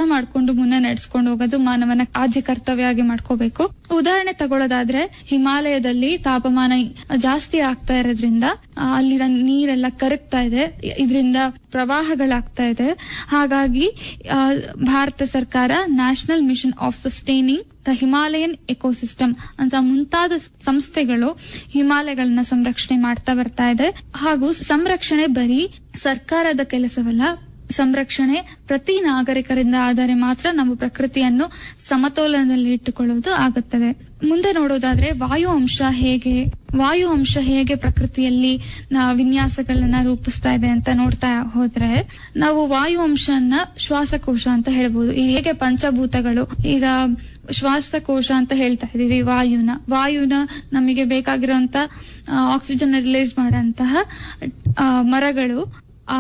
ಮಾಡ್ಕೊಂಡು ಮುನ್ನ ನಡೆಸ್ಕೊಂಡು ಹೋಗೋದು ಮಾನವನ ಆದ್ಯ ಕರ್ತವ್ಯ ಆಗಿ ಮಾಡ್ಕೋಬೇಕು ಉದಾಹರಣೆ ತಗೊಳ್ಳೋದಾದ್ರೆ ಹಿಮಾಲಯದಲ್ಲಿ ತಾಪಮಾನ ಜಾಸ್ತಿ ಆಗ್ತಾ ಇರೋದ್ರಿಂದ ಆ, ಅಲ್ಲಿನ ನೀರೆಲ್ಲ ಕರಗ್ತಾ ಇದೆ ಇದರಿಂದ ಪ್ರವಾಹಗಳಾಗ್ತಾ ಇದೆ ಹಾಗಾಗಿ ಆ, ಭಾರತ ಸರ್ಕಾರ national mission of sustaining the Himalayan ecosystem ಅಂತ ಮುಂತಾದ ಸಂಸ್ಥೆಗಳು ಹಿಮಾಲಯಗಳನ್ನ ಸಂರಕ್ಷಣೆ ಮಾಡ್ತಾ ಬರ್ತಾ ಇದೆ ಹಾಗೂ ಸಂರಕ್ಷಣೆ ಬರೀ ಸರ್ಕಾರದ ಕೆಲಸವಲ್ಲ ಸಂರಕ್ಷಣೆ ಪ್ರತಿ ನಾಗರಿಕರಿಂದ ಆದರೆ ಮಾತ್ರ ನಾವು ಪ್ರಕೃತಿಯನ್ನು ಸಮತೋಲನದಲ್ಲಿ ಇಟ್ಟುಕೊಳ್ಳುವುದು ಆಗುತ್ತದೆ ಮುಂದೆ ನೋಡೋದಾದ್ರೆ ವಾಯು ಅಂಶ ಹೇಗೆ ವಾಯು ಅಂಶ ಹೇಗೆ ಪ್ರಕೃತಿಯಲ್ಲಿ ನಾ- ವಿನ್ಯಾಸಗಳನ್ನ ರೂಪಿಸ್ತಾ ಇದೆ ಅಂತ ನೋಡ್ತಾ ಹೋದ್ರೆ ನಾವು ವಾಯು ಅಂಶನ ಶ್ವಾಸಕೋಶ ಅಂತ ಹೇಳ್ಬೋದು ಈ ಹೇಗೆ ಪಂಚಭೂತಗಳು ಈಗ ಶ್ವಾಸಕೋಶ ಅಂತ ಹೇಳ್ತಾ ಇದೀವಿ ವಾಯುನ ವಾಯುನ ನಮಗೆ ಬೇಕಾಗಿರುವಂತ ಆಕ್ಸಿಜನ್ ರಿಲೀಸ್ ಮಾಡಂತಹ ಆ, ಮರಗಳು ಆ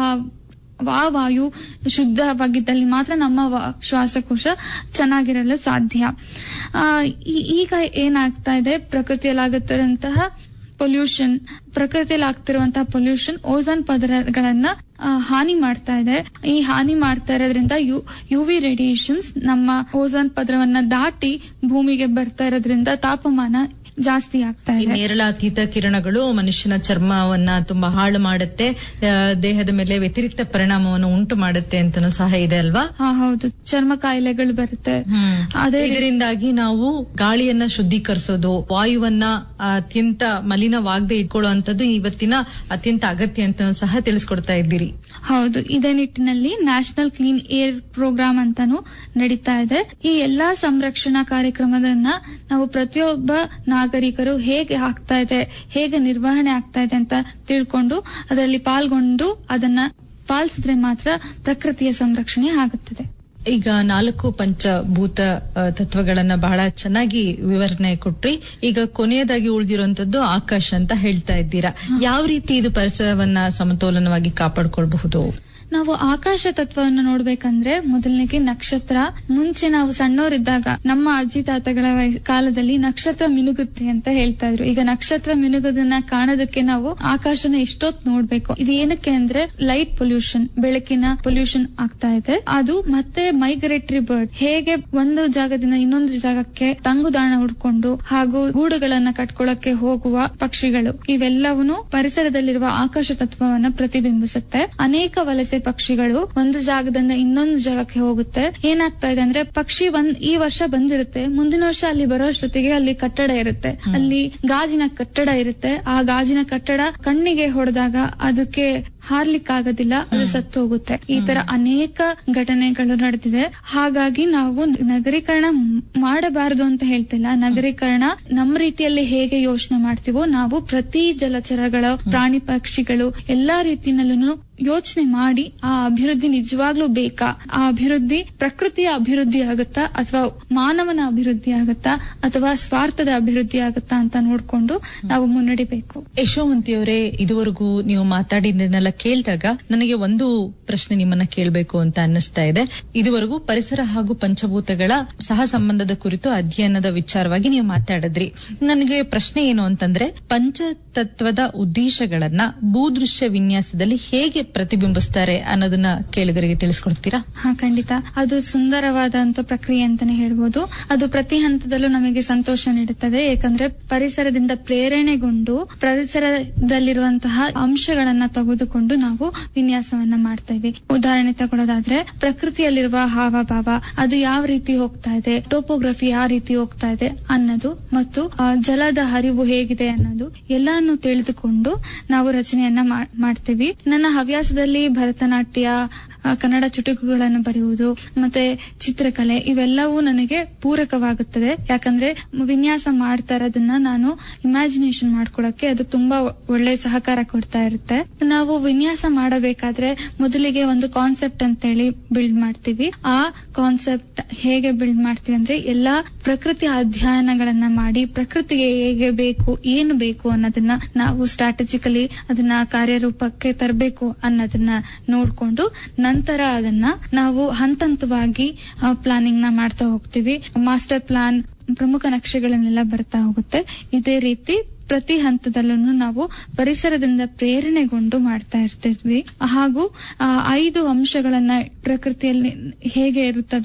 ಆ ವಾಯು ಶುದ್ಧವಾಗಿದ್ದಲ್ಲಿ ಮಾತ್ರ ನಮ್ಮ ವ- ಶ್ವಾಸಕೋಶ ಚೆನ್ನಾಗಿರಲು ಸಾಧ್ಯ ಆ, ಈ- ಈಗ ಏನಾಗ್ತಾ ಇದೆ ಪ್ರಕೃತಿಯಲ್ಲಿ ಆಗುತ್ತಿರುವಂತಹ ಪೊಲ್ಯೂಷನ್ ಪ್ರಕೃತಿಯಲ್ಲಿ ಆಗ್ತಿರುವಂತಹ ಪೊಲ್ಯೂಷನ್ ಓಝೋನ್ ಪದರಗಳನ್ನ ಆ, ಹಾನಿ ಮಾಡ್ತಾ ಇದೆ ಈ ಹಾನಿ ಮಾಡ್ತಾ ಇರೋದ್ರಿಂದ ಯು ಯು ವಿ ರೇಡಿಯೇಷನ್ಸ್ ನಮ್ಮ ಓಝೋನ್ ಪದರವನ್ನ ದಾಟಿ ಭೂಮಿಗೆ ಬರ್ತಾ ಇರೋದ್ರಿಂದ ತಾಪಮಾನ ಜಾಸ್ತಿ ಆಗ್ತಾ ಈ ಇದೆ ನೇರಳಾತೀತ ಕಿರಣಗಳು ಮನುಷ್ಯನ ಚರ್ಮವನ್ನ ತುಂಬಾ ಹಾಳು ಮಾಡುತ್ತೆ ಆ, ದೇಹದ ಮೇಲೆ ವ್ಯತಿರಿಕ್ತ ಪರಿಣಾಮವನ್ನು ಉಂಟು ಮಾಡುತ್ತೆ ಅಂತನೂ ಸಹ ಇದೆ ಅಲ್ವಾ ಹಾ ಹೌದು ಚರ್ಮ ಕಾಯಿಲೆಗಳು ಬರುತ್ತೆ ಅದೇ ರೀತಿ- ಇದರಿಂದಾಗಿ ನಾವು ಗಾಳಿಯನ್ನ ಶುದ್ಧೀಕರಿಸೋದು ವಾಯುವನ್ನ ಅತ್ಯಂತ ಮಲಿನವಾಗದೆ ಇಟ್ಕೊಳ್ಳುವಂತದ್ದು ಇವತ್ತಿನ ಅತ್ಯಂತ ಅಗತ್ಯ ಅಂತ ಸಹ ತಿಳಿಸ್ಕೊಡ್ತಾ ಇದ್ದೀರಿ ಹೌದು ಇದೇ ನಿಟ್ಟಿನಲ್ಲಿ ನ್ಯಾಷನಲ್ ಕ್ಲೀನ್ ಏರ್ ಪ್ರೋಗ್ರಾಮ್ ಅಂತಾನು ನಡೀತಾ ಇದೆ ಈ ಎಲ್ಲಾ ಸಂರಕ್ಷಣಾ ಕಾರ್ಯಕ್ರಮದನ್ನ ನಾವು ಪ್ರತಿಯೊಬ್ಬ ನಾಗರಿಕರು ಹೇಗೆ ಆಗ್ತಾ ಇದೆ ಹೇಗೆ ನಿರ್ವಹಣೆ ಆಗ್ತಾ ಇದೆ ಅಂತ ತಿಳ್ಕೊಂಡು ಅದರಲ್ಲಿ ಪಾಲ್ಗೊಂಡು ಅದನ್ನ ಪಾಲಿಸಿದ್ರೆ ಮಾತ್ರ ಪ್ರಕೃತಿಯ ಸಂರಕ್ಷಣೆ ಆಗುತ್ತದೆ ಈಗ ನಾಲ್ಕು ಪಂಚಭೂತ ಆ, ತತ್ವಗಳನ್ನ ಬಹಳ ಚೆನ್ನಾಗಿ ವಿವರಣೆ ಕೊಟ್ರಿ ಈಗ ಕೊನೆಯದಾಗಿ ಉಳಿದಿರುವಂತದ್ದು ಆಕಾಶ ಅಂತ ಹೇಳ್ತಾ ಇದ್ದೀರಾ ಯಾವ ರೀತಿ ಇದು ಪರಿಸರವನ್ನ ಸಮತೋಲನವಾಗಿ ಕಾಪಾಡ್ಕೊಳ್ಬಹುದು ನಾವು ಆಕಾಶ ತತ್ವವನ್ನು ನೋಡ್ಬೇಕಂದ್ರೆ ಮೊದಲನೇಗೆ ನಕ್ಷತ್ರ ಮುಂಚೆ ನಾವು ಸಣ್ಣವರಿದ್ದಾಗ ನಮ್ಮ ಅಜ್ಜಿ ತಾತಗಳ ವಯಸ್- ಕಾಲದಲ್ಲಿ ನಕ್ಷತ್ರ ಮಿನುಗುತ್ತೆ ಅಂತ ಹೇಳ್ತಾ ಇದ್ರು ಈಗ ನಕ್ಷತ್ರ ಮಿನುಗೋದನ್ನ ಕಾಣೋದಕ್ಕೆ ನಾವು ಆಕಾಶನ ಎಷ್ಟೊತ್ ನೋಡ್ಬೇಕು ಇದು ಏನಕ್ಕೆ ಅಂದ್ರೆ ಲೈಟ್ ಪೊಲ್ಯೂಷನ್ ಬೆಳಕಿನ ಪೊಲ್ಯೂಷನ್ ಆಗ್ತಾ ಇದೆ ಅದು ಮತ್ತೆ ಮೈಗ್ರೇಟರಿ ಬರ್ಡ್ ಹೇಗೆ ಒಂದು ಜಾಗದಿಂದ ಇನ್ನೊಂದು ಜಾಗಕ್ಕೆ ತಂಗುದಾಣ ಹುಡ್ಕೊಂಡು ಹಾಗೂ ಗೂಡುಗಳನ್ನ ಕಟ್ಕೊಳ್ಳಕ್ಕೆ ಹೋಗುವ ಪಕ್ಷಿಗಳು ಇವೆಲ್ಲವೂ ಪರಿಸರದಲ್ಲಿರುವ ಆಕಾಶ ತತ್ವವನ್ನ ಪ್ರತಿಬಿಂಬಿಸುತ್ತೆ ಅನೇಕ ವಲಸೆ ಪಕ್ಷಿಗಳು ಒಂದು ಜಾಗದಿಂದ ಇನ್ನೊಂದು ಜಾಗಕ್ಕೆ ಹೋಗುತ್ತೆ ಏನಾಗ್ತಾ ಇದೆ ಅಂದ್ರೆ ಪಕ್ಷಿ ಒಂದ್ ಈ ವರ್ಷ ಬಂದಿರುತ್ತೆ ಮುಂದಿನ ವರ್ಷ ಅಲ್ಲಿ ಬರೋಷ್ಟೊತ್ತಿಗೆ ಅಲ್ಲಿ ಕಟ್ಟಡ ಇರುತ್ತೆ ಅಲ್ಲಿ ಗಾಜಿನ ಕಟ್ಟಡ ಇರುತ್ತೆ ಆ ಗಾಜಿನ ಕಟ್ಟಡ ಕಣ್ಣಿಗೆ ಹೊಡೆದಾಗ ಅದಕ್ಕೆ ಹಾರ್ಲಿಕ್ಕೆ ಆಗೋದಿಲ್ಲ ಅದು ಸತ್ತು ಹೋಗುತ್ತೆ ಈ ತರ ಅನೇಕ ಘಟನೆಗಳು ನಡೆದಿದೆ ಹಾಗಾಗಿ ನಾವು ನಗರೀಕರಣ ಮ್- ಮಾಡಬಾರದು ಅಂತ ಹೇಳ್ತಿಲ್ಲ ನಗರೀಕರಣ ನಮ್ಮ ರೀತಿಯಲ್ಲಿ ಹೇಗೆ ಯೋಚನೆ ಮಾಡ್ತೀವೋ ನಾವು ಪ್ರತಿ ಜಲಚರಗಳ ಪ್ರಾಣಿ ಪಕ್ಷಿಗಳು ಎಲ್ಲಾ ರೀತಿನಲ್ಲೂ ಯೋಚನೆ ಮಾಡಿ ಆ ಅಭಿವೃದ್ಧಿ ನಿಜವಾಗ್ಲೂ ಬೇಕಾ ಆ ಅಭಿವೃದ್ಧಿ ಪ್ರಕೃತಿಯ ಅಭಿವೃದ್ಧಿ ಆಗುತ್ತಾ ಅಥವಾ ಮಾನವನ ಅಭಿವೃದ್ಧಿ ಆಗುತ್ತಾ ಅಥವಾ ಸ್ವಾರ್ಥದ ಅಭಿವೃದ್ಧಿ ಆಗುತ್ತಾ ಅಂತ ನೋಡ್ಕೊಂಡು ನಾವು ಮುನ್ನಡಿಬೇಕು ಯಶೋವಂತಿಯವರೇ ಇದುವರೆಗೂ ನೀವು ಮಾತಾಡಿದ್ದನ್ನೆಲ್ಲ ಕೇಳಿದಾಗ ನನಗೆ ಒಂದು ಪ್ರಶ್ನೆ ನಿಮ್ಮನ್ನ ಕೇಳಬೇಕು ಅಂತ ಅನ್ನಿಸ್ತಾ ಇದೆ ಇದುವರೆಗೂ ಪರಿಸರ ಹಾಗೂ ಪಂಚಭೂತಗಳ ಸಹ ಸಂಬಂಧದ ಕುರಿತು ಅಧ್ಯಯನದ ವಿಚಾರವಾಗಿ ನೀವು ಮಾತಾಡಿದ್ರಿ ನನಗೆ ಪ್ರಶ್ನೆ ಏನು ಅಂತಂದ್ರೆ ಪಂಚತತ್ವದ ಉದ್ದೇಶಗಳನ್ನ ಭೂದೃಶ್ಯ ವಿನ್ಯಾಸದಲ್ಲಿ ಹೇಗೆ ಪ್ರತಿಬಿಂಬಿಸ್ತಾರೆ ಅನ್ನೋದನ್ನ ಕೇಳಿದರಿಗೆ ತಿಳಿಸ್ಕೊಡ್ತೀರಾ ಹಾ ಖಂಡಿತ ಅದು ಸುಂದರವಾದಂತ ಪ್ರಕ್ರಿಯೆ ಅಂತಾನೆ ಹೇಳ್ಬೋದು ಅದು ಪ್ರತಿ ಹಂತದಲ್ಲೂ ನಮಗೆ ಸಂತೋಷ ನೀಡುತ್ತದೆ ಏಕೆಂದ್ರೆ ಪರಿಸರದಿಂದ ಪ್ರೇರಣೆಗೊಂಡು ಪರಿಸರದಲ್ಲಿರುವಂತಹ ಅಂಶಗಳನ್ನ ತೆಗೆದುಕೊಂಡು ನಾವು ವಿನ್ಯಾಸವನ್ನ ಮಾಡ್ತೇವೆ ಉದಾಹರಣೆ ತಗೊಳ್ಳೋದಾದ್ರೆ ಪ್ರಕೃತಿಯಲ್ಲಿರುವ ಹಾವಭಾವ ಅದು ಯಾವ ರೀತಿ ಹೋಗ್ತಾ ಇದೆ ಟೋಪೋಗ್ರಫಿ ಯಾವ ರೀತಿ ಹೋಗ್ತಾ ಇದೆ ಅನ್ನೋದು ಮತ್ತು ಆ, ಜಲದ ಹರಿವು ಹೇಗಿದೆ ಅನ್ನೋದು ಎಲ್ಲಾನು ತಿಳಿದುಕೊಂಡು ನಾವು ರಚನೆಯನ್ನ ಮಾ- ಮಾಡ್ತೀವಿ ನನ್ನ ಹವ್ಯಾಸದಲ್ಲಿ ಭರತನಾಟ್ಯ ಆ, ಕನ್ನಡ ಚುಟುಕುಗಳನ್ನು ಬರೆಯುವುದು ಮತ್ತೆ ಚಿತ್ರಕಲೆ ಇವೆಲ್ಲವೂ ನನಗೆ ಪೂರಕವಾಗುತ್ತದೆ ಯಾಕಂದ್ರೆ ವಿನ್ಯಾಸ ಮಾಡ್ತಾ ಇರೋದನ್ನ ನಾನು ಇಮ್ಯಾಜಿನೇಷನ್ ಮಾಡ್ಕೊಳಕ್ಕೆ ಅದು ತುಂಬಾ ಒಳ್ಳೆ ಸಹಕಾರ ಕೊಡ್ತಾ ಇರುತ್ತೆ ನಾವು ವಿನ್ಯಾಸ ಮಾಡಬೇಕಾದ್ರೆ ಮೊದಲಿಗೆ ಒಂದು ಕಾನ್ಸೆಪ್ಟ್ ಅಂತೇಳಿ ಬಿಲ್ಡ್ ಮಾಡ್ತೀವಿ ಆ ಕಾನ್ಸೆಪ್ಟ್ ಹೇಗೆ ಬಿಲ್ಡ್ ಮಾಡ್ತೀವಿ ಅಂದ್ರೆ ಎಲ್ಲಾ ಪ್ರಕೃತಿ ಅಧ್ಯಯನಗಳನ್ನ ಮಾಡಿ ಪ್ರಕೃತಿಗೆ ಹೇಗೆ ಬೇಕು ಏನು ಬೇಕು ಅನ್ನೋದನ್ನ ನಾವು ಸ್ಟ್ರಾಟಜಿಕಲಿ ಅದನ್ನ ಕಾರ್ಯರೂಪಕ್ಕೆ ತರಬೇಕು ಅನ್ನೋದನ್ನ ನೋಡ್ಕೊಂಡು ನಂತರ ಅದನ್ನ ನಾವು ಹಂತ ಹಂತವಾಗಿ ಪ್ಲಾನಿಂಗ್ ನ ಮಾಡ್ತಾ ಹೋಗ್ತೀವಿ ಮಾಸ್ಟರ್ ಪ್ಲಾನ್ ಪ್ರಮುಖ ನಕ್ಷೆಗಳನ್ನೆಲ್ಲ ಬರ್ತಾ ಹೋಗುತ್ತೆ ಇದೇ ರೀತಿ ಪ್ರತಿ ಹಂತದಲ್ಲೂ ನಾವು ಪರಿಸರದಿಂದ ಪ್ರೇರಣೆಗೊಂಡು ಮಾಡ್ತಾ ಇರ್ತಿದ್ವಿ ಹಾಗೂ ಆ, ಐದು ಅಂಶಗಳನ್ನ ಪ್ರಕೃತಿಯಲ್ಲಿ ಹೇಗೆ ಇರುತ್ತದೋ